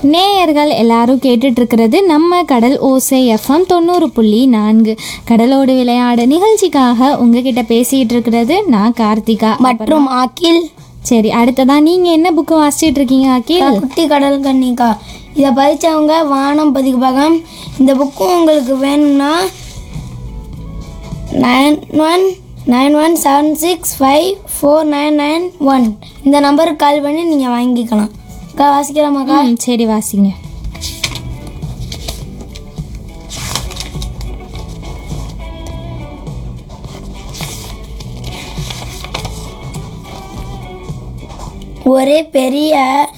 நேயர்கள் எல்லாரும் கேட்டுட்டு இருக்கிறது நம்ம கடல் ஓசை எஃப்எம் தொண்ணூறு புள்ளி நான்கு கடலோடு விளையாடு நிகழ்ச்சிக்காக உங்ககிட்ட பேசிட்டு இருக்கிறது நான் கார்த்திகா மற்றும் அகில் சரி அடுத்ததா நீங்க என்ன புக்கு வாசிச்சிட்டு இருக்கீங்க அகில் குட்டி கடல் கன்னிக்கா இதை படித்தவங்க வானம் பதிப்பகம் இந்த புக்கும் உங்களுக்கு வேணும்னா nine one nine one seven six five four nine nine one இந்த நம்பருக்கு கால் பண்ணி நீங்கள் வாங்கிக்கலாம் அக்கா வாசிக்கலாமாக்கா ம், சரி வாசிங்க ஒரு பெரிய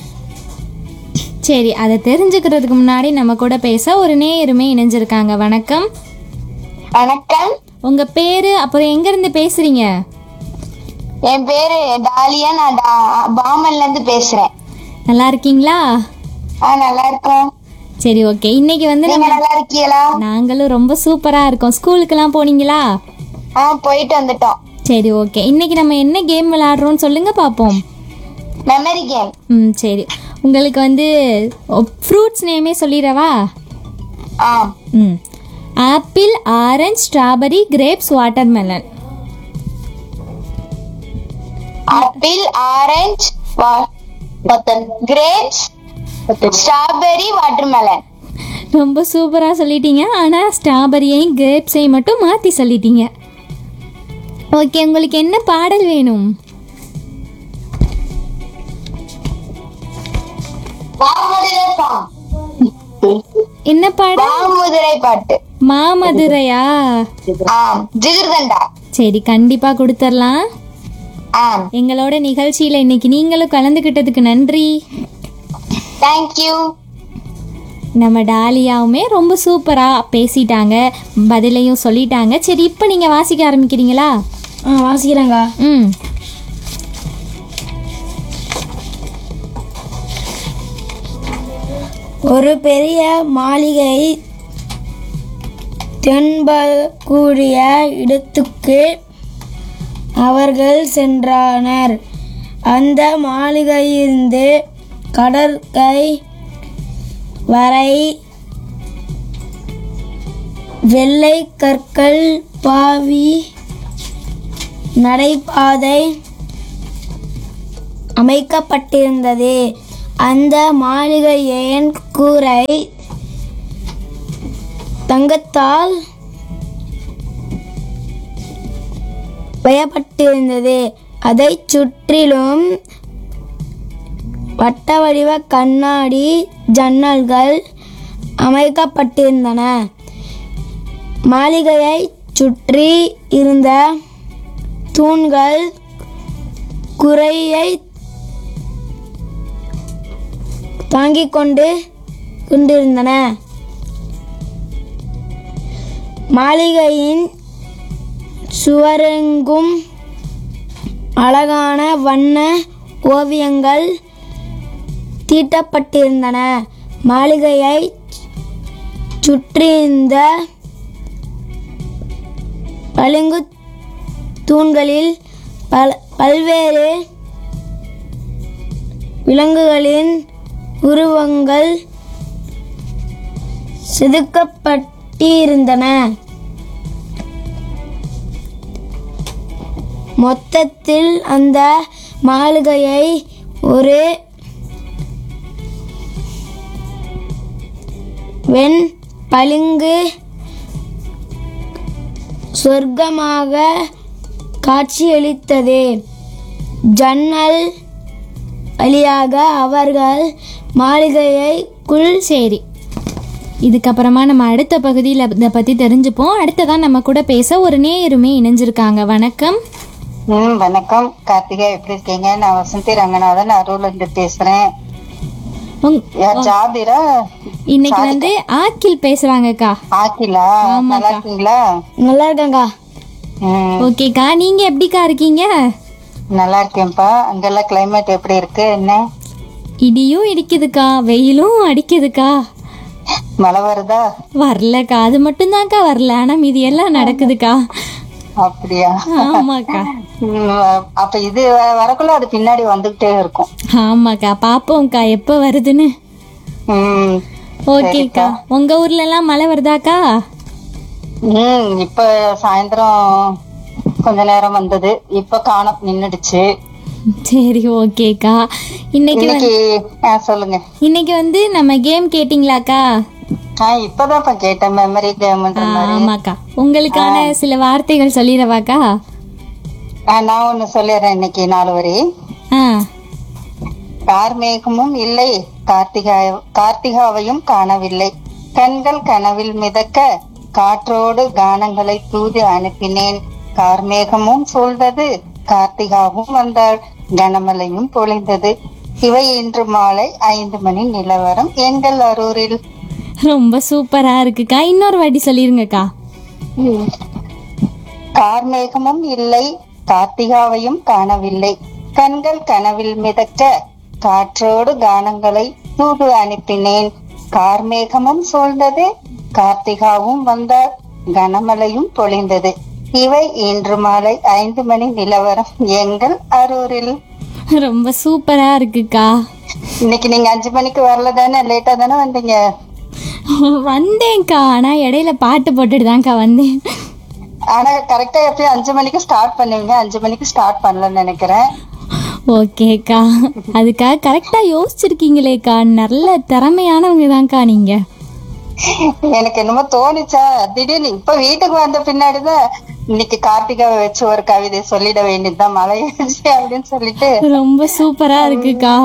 சரி அதை தெரிஞ்சுக்கிறதுக்கு முன்னாடி நம்ம கூட பேச ஒரு நேயருமே இணைஞ்சிருக்காங்க வணக்கம் வணக்கம் உங்க பேரு அப்புறம் எங்க இருந்து பேசுறீங்க என் பேரு டாலியா நான் டா- பாமன்ல இருந்து பேசுறேன் நல்லா இருக்கீங்களா ஆ நல்லா இருக்கேன் சரி ஓகே இன்னைக்கு வந்து நீங்க நம்ம நல்லா இருக்கீங்களா நாங்களும் ரொம்ப சூப்பரா இருக்கோம் ஸ்கூலுக்கெல்லாம் போனீங்களா ஆ போயிட்டு வந்துட்டோம் சரி ஓகே இன்னைக்கு நம்ம என்ன கேம் விளையாடுறோம்னு சொல்லுங்க பார்ப்போம் மெமரி கேம் ம் சரி உங்களுக்கு வந்து ஃப்ரூட்ஸ் நேமே சொல்லிடவா ஆ ம் apple orange strawberry grapes watermelon apple orange grapes strawberry watermelon ரொம்ப சூப்பராக சொல்லிட்டீங்க ஆனால் ஸ்ட்ராபெரியையும் கிரேப்ஸையும் மட்டும் மாற்றி சொல்லிட்டீங்க ஓகே உங்களுக்கு என்ன பாடல் வேணும் என்ன பாடல் மாமுதிரை பாட்டு மாமதுரையா ஆ ஜிகிர்தண்டா சரி கண்டிப்பாக கொடுத்துர்லாம் ஆ எங்களோட நிகழ்ச்சியில் இன்னைக்கு நீங்களும் கலந்துக்கிட்டதுக்கு நன்றி தேங்க்யூ நம்ம டாலியாவுமே ரொம்ப சூப்பராக பேசிட்டாங்க பதிலையும் சொல்லிட்டாங்க சரி இப்போ நீங்கள் வாசிக்க ஆரம்பிக்கிறீங்களா ஆ வாசிக்கிறேங்க்கா ம் ஒரு பெரிய மாளிகை தென்படக்கூடிய இடத்துக்கு அவர்கள் சென்றனர் அந்த மாளிகையிலிருந்து கடற்கரை வரை வெள்ளை கற்கள் பாவி நடைபாதை அமைக்கப்பட்டிருந்தது அந்த மாளிகையின் கூரை தங்கத்தால் பயப்பட்டிருந்தது அதைச் சுற்றிலும் வட்ட வடிவ கண்ணாடி ஜன்னல்கள் அமைக்கப்பட்டிருந்தன மாளிகையைச் சுற்றி இருந்த தூண்கள் குறையை தாங்கிக் கொண்டு கொண்டிருந்தன மாளிகையின் சுவரெங்கும் அழகான வண்ண ஓவியங்கள் தீட்டப்பட்டிருந்தன மாளிகையை சுற்றியிருந்த பளிங்கு தூண்களில் பல பல்வேறு விலங்குகளின் உருவங்கள் செதுக்கப்பட்டிருந்தன மொத்தத்தில் அந்த மாளிகையை ஒரு வெண் பளிங்கு சொர்க்கமாக காட்சியளித்தது ஜன்னல் வழியாக அவர்கள் மாளிகையைக்குள் சரி இதுக்கப்புறமா நம்ம அடுத்த பகுதியில் இதை பற்றி தெரிஞ்சுப்போம் அடுத்ததான் நம்ம கூட பேச ஒரு நேயருமே இணைஞ்சிருக்காங்க வணக்கம் ம் வணக்கம் கார்த்திகா எப்படி இருக்கீங்க நான் வசந்தி ரங்கநாதன் அரூர்ல இருந்து பேசுறேன் உங் யார் ஜாபிரா இன்னைக்கு வந்து ஆக்கில் பேசுறாங்கக்கா ஆக்கிலா நல்லா இருக்கீங்களா நல்லா இருக்கேங்க்கா ம் ஓகேக்கா நீங்க எப்படிக்கா இருக்கீங்க நல்லா இருக்கேன்ப்பா அங்கெல்லாம் கிளைமேட் எப்படி இருக்கு என்ன இடியும் இடிக்குதுக்கா வெயிலும் அடிக்குதுக்கா மழை வருதா வரலக்கா அது மட்டும்தான்க்கா வரல ஆனா மீதி எல்லாம் நடக்குதுக்கா அப்படியா ஆமாக்கா ம், அப்ப இது வ- வரக்குள்ள அது பின்னாடி வந்துகிட்டே இருக்கும் ஆமாக்கா பாப்போம்க்கா எப்போ வருதுன்னு ம் ஓகேக்கா உங்க ஊர்ல எல்லாம் மழை வருதாக்கா ம் இப்ப சாயந்தரம் கொஞ்ச நேரம் வந்தது இப்ப காணோம் நின்னுடுச்சு சரி ஓகேக்கா இன்னைக்கு வந்து- இன்னைக்கு ஆ, சொல்லுங்க இன்னைக்கு வந்து நம்ம கேம் கேட்டிங்களாக்கா ஆ இப்பதான் இப்ப கேட்டேன் மெமரி கேம்ன்ற மாதிரி ஆமாக்கா உங்களுக்கான சில வார்த்தைகள் சொல்லிடவாக்கா ஆ, நான் ஒண்ணு சொல்லிடுறேன் இன்னைக்கு நாலு வரி ஆ கார்மேகமும் இல்லை கார்த்திகா கார்த்திகாவையும் காணவில்லை கண்கள் கனவில் மிதக்க காற்றோடு கானங்களை தூது அனுப்பினேன் கார்மேகமும் சூழ்ந்தது கார்த்திகாவும் வந்தாள் கனமழையும் பொழிந்தது இவை இன்று மாலை ஐந்து மணி நிலவரம் எங்கள் அரூரில் ரொம்ப சூப்பரா இருக்குக்கா இன்னொரு வாட்டி சொல்லிருங்கக்கா கார்மேகமும் இல்லை கார்த்திகாவையும் காணவில்லை கண்கள் கனவில் மிதக்க காற்றோடு கானங்களை தூது அனுப்பினேன் கார்மேகமும் சூழ்ந்தது கார்த்திகாவும் வந்தாள் கனமழையும் பொழிந்தது இவை இன்று மாலை ஐந்து மணி நிலவரம் எங்கள் அரூரில் ரொம்ப சூப்பரா இருக்குக்கா இன்னைக்கு நீங்க அஞ்சு மணிக்கு வரல தானே லேட்டா தானே வந்தீங்க வந்தேன்க்கா ஆனா இடையில பாட்டு போட்டுட்டு தான்க்கா வந்தேன் ஆனா கரெக்டா எப்பயும் அஞ்சு மணிக்கு ஸ்டார்ட் பண்ணுவீங்க அஞ்சு மணிக்கு ஸ்டார்ட் பண்ணலன்னு நினைக்கிறேன் ஓகேக்கா அதுக்காக கரெக்டா யோசிச்சிருக்கீங்களேக்கா நல்ல திறமையானவங்க தான்க்கா நீங்க எனக்கு என்னமோ தோணுச்சா திடீர்னு இப்ப வீட்டுக்கு வந்த பின்னாடிதான் இன்னைக்கு கார்த்திகாவை வச்சு ஒரு கவிதை சொல்லிட வேண்டியதுதான் மழை வச்சு அப்படின்னு சொல்லிட்டு ரொம்ப சூப்பரா இருக்குக்கா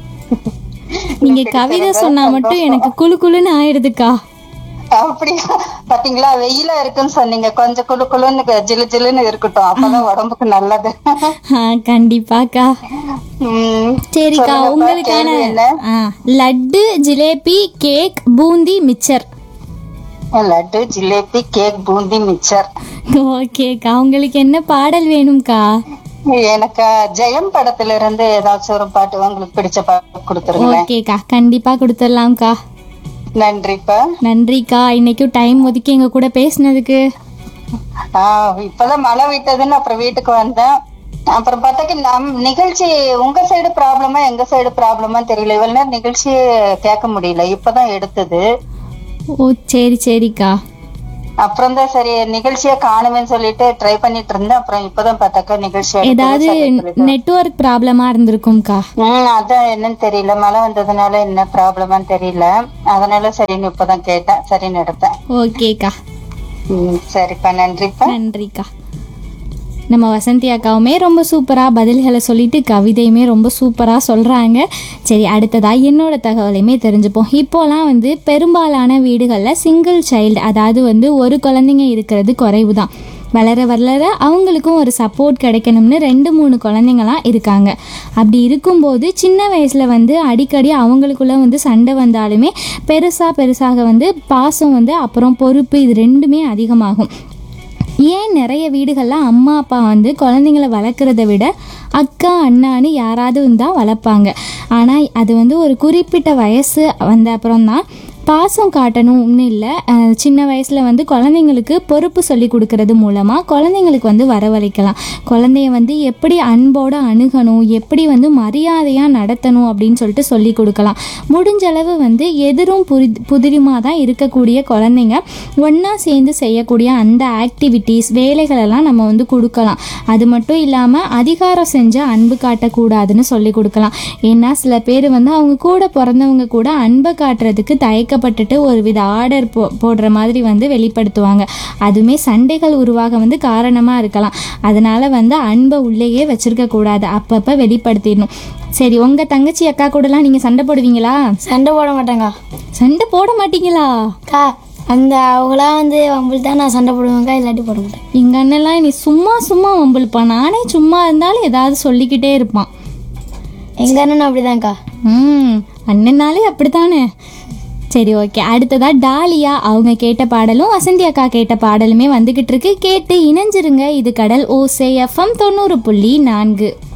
நீங்க கவிதை சொன்னா மட்டும் எனக்கு குளு குளுன்னு ஆயிடுதுக்கா அப்படியா பாத்தீங்களா வெயிலா இருக்குன்னு சொன்னீங்க கொஞ்சம் குளு குளுன்னு ஜிலு ஜிலுன்னு இருக்கட்டும் அப்பதான் உடம்புக்கு நல்லது ஆ, கண்டிப்பாக்கா உம் சரிக்கா சொல்லுங்கப்பா, உங்களுக்கான கேள்வி என்ன? ஆ, laddu jalebi cake boondi mixture laddu jalebi cake boondi mixture ஓகேக்கா உங்களுக்கு என்ன பாடல் வேணும்க்கா எனக்கு ஜெயம் படத்துல இருந்து ஏதாச்சும் ஒரு பாட்டு உங்களுக்கு பிடிச்ச பாட்டு கொடுத்துருங்களேன் ஓகேக்கா கண்டிப்பா கொடுத்துடலாம்க்கா நன்றிப்பா நன்றிக்கா இன்னைக்கும் டைம் ஒதுக்கி எங்க கூட பேசினதுக்கு ஆஹ் இப்பதான் மழை விட்டதுன்னு அப்புறம் வீட்டுக்கு வந்தேன் அப்புறம் பார்த்தாக்க நம் நிகழ்ச்சி உங்க சைடு ப்ராப்ளமா எங்க சைடு ப்ராப்ளமா தெரியல இவ்வளவு நேரம் நிகழ்ச்சி கேட்க முடியல இப்பதான் எடுத்தது ஓ சரி சரிக்கா அப்புறம் தான் சரி நிகழ்ச்சியை காணுமேன்னு சொல்லிட்டு ட்ரை பண்ணிட்டு இருந்தேன் அப்புறம் இப்பதான் பார்த்தாக்கா நிகழ்ச்சி எடுத்தது. ஏதாவது சரி, சொல்லிட்டு. நெட்வொர்க் ப்ராப்ளமா இருந்திருக்கும்க்கா ம் அதான் என்னன்னு தெரியல மழை வந்ததுனால என்ன ப்ராப்ளமான்னு தெரியல அதனால சரின்னு இப்பதான் கேட்டேன் சரின்னு எடுத்தேன் ஓகேக்கா ம் சரிப்பா நன்றிப்பா நன்றிக்கா நம்ம வசந்தி அக்காவுமே ரொம்ப சூப்பராக பதில்களை சொல்லிட்டு கவிதையுமே ரொம்ப சூப்பராக சொல்கிறாங்க சரி அடுத்ததாக என்னோட தகவலையுமே தெரிஞ்சுப்போம் இப்போலாம் வந்து பெரும்பாலான வீடுகளில் சிங்கிள் சைல்டு அதாவது வந்து ஒரு குழந்தைங்க இருக்கிறது குறைவு தான் வளர வளர அவங்களுக்கும் ஒரு சப்போர்ட் கிடைக்கணும்னு ரெண்டு மூணு குழந்தைங்களாம் இருக்காங்க அப்படி இருக்கும்போது சின்ன வயசில் வந்து அடிக்கடி அவங்களுக்குள்ள வந்து சண்டை வந்தாலுமே பெருசாக பெருசாக வந்து பாசம் வந்து அப்புறம் பொறுப்பு இது ரெண்டுமே அதிகமாகும் ஏன் நிறைய வீடுகளில் அம்மா அப்பா வந்து குழந்தைங்கள வளர்க்குறத விட அக்கா அண்ணான்னு யாராவது தான் வளர்ப்பாங்க ஆனால் அது வந்து ஒரு குறிப்பிட்ட வயசு வந்த அப்புறம் தான் பாசம் காட்டணும்னு இல்லை அஹ் சின்ன வயசில் வந்து குழந்தைங்களுக்கு பொறுப்பு சொல்லி கொடுக்கறது மூலமாக குழந்தைங்களுக்கு வந்து வரவழைக்கலாம் குழந்தைய வந்து எப்படி அன்போடு அணுகணும் எப்படி வந்து மரியாதையாக நடத்தணும் அப்படின்னு சொல்லிட்டு சொல்லி கொடுக்கலாம் முடிஞ்ச அளவு வந்து எதிரும் புரி புதிருமாக தான் இருக்கக்கூடிய குழந்தைங்க ஒன்றா சேர்ந்து செய்யக்கூடிய அந்த ஆக்டிவிட்டீஸ் வேலைகளெல்லாம் நம்ம வந்து கொடுக்கலாம் அது மட்டும் இல்லாமல் அதிகாரம் செஞ்சு அன்பு காட்டக்கூடாதுன்னு சொல்லி கொடுக்கலாம் ஏன்னா சில பேர் வந்து அவங்க கூட பிறந்தவங்க கூட அன்பை காட்டுறதுக்கு தயக்கப்பட்டுட்டு ஒரு வித ஆர்டர் போ போடுற மாதிரி வந்து வெளிப்படுத்துவாங்க அதுவுமே சண்டைகள் உருவாக வந்து காரணமாக இருக்கலாம் அதனால வந்து அன்பை உள்ளேயே வச்சிருக்க கூடாது அப்பப்போ வெளிப்படுத்திடணும் சரி உங்கள் தங்கச்சி அக்கா கூடலாம் நீங்கள் சண்டை போடுவீங்களா சண்டை போட மாட்டேங்க்கா சண்டை போட மாட்டீங்களா அக்கா அந்த அவங்களாம் வந்து வம்பில் தான் நான் சண்டை போடுவேங்க்கா இல்லாட்டி போட மாட்டேன் எங்கள் அண்ணன்லாம் நீ சும்மா சும்மா வம்பிழுப்பான் நானே சும்மா இருந்தாலும் ஏதாவது சொல்லிக்கிட்டே இருப்பான் எங்கள் அண்ணனும் அப்படிதான்க்கா ம் அண்ணனாலே அப்படித்தானே சரி ஓகே அடுத்ததா டாலியா அவங்க கேட்ட பாடலும் வசந்தி அக்கா கேட்ட பாடலுமே வந்துகிட்டு இருக்கு கேட்டு இணைஞ்சிருங்க இது கடல் ஓசை எஃப்எம் தொண்ணூறு புள்ளி நான்கு